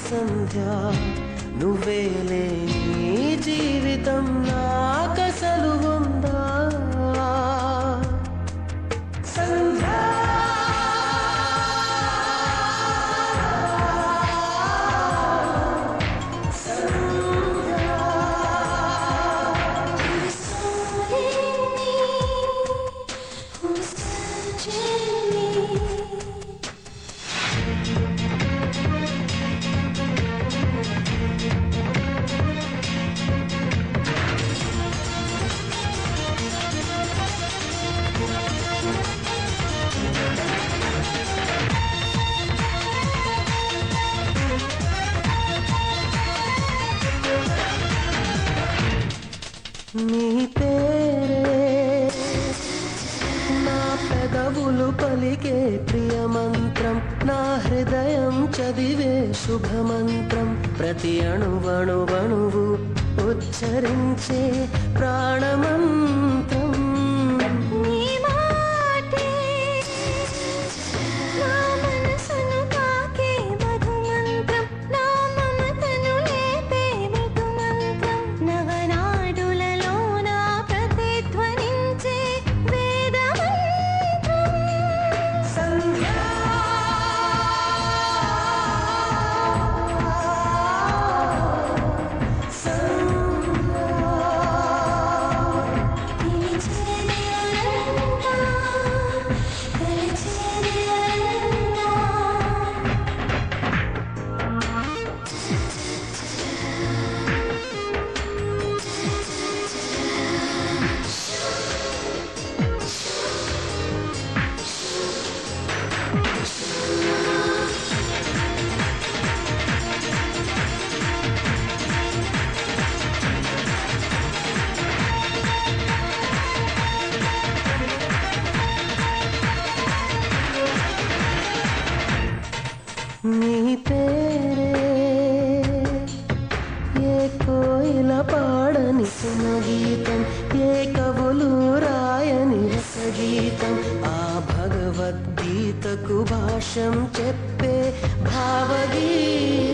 సంధ్య నువ్వేలే నీ జీవితం నాకసలు ఉందా సంధ్య నీ పేరే నా పెదవులు పలికే ప్రియమంత్రం నా హృదయం చదివే శుభమంత్రం ప్రతి అణువణువణువు ఉచ్చరించే ప్రాణమంత్రం నీ మాటే నా మనసును తాకే మధుమంత్రం నా మమతను లేపే మృదుమంత్రం నవనాడులలో నా ప్రతిధ్వనించే వేదమంత్రం సంధ్యా నీ పేరే ఏ కోయిల పాడని సుమగీతం ఏ కవులు రాయని రసగీతం ఆ భగవద్గీతకు భాష్యం చెప్పే భావగీతం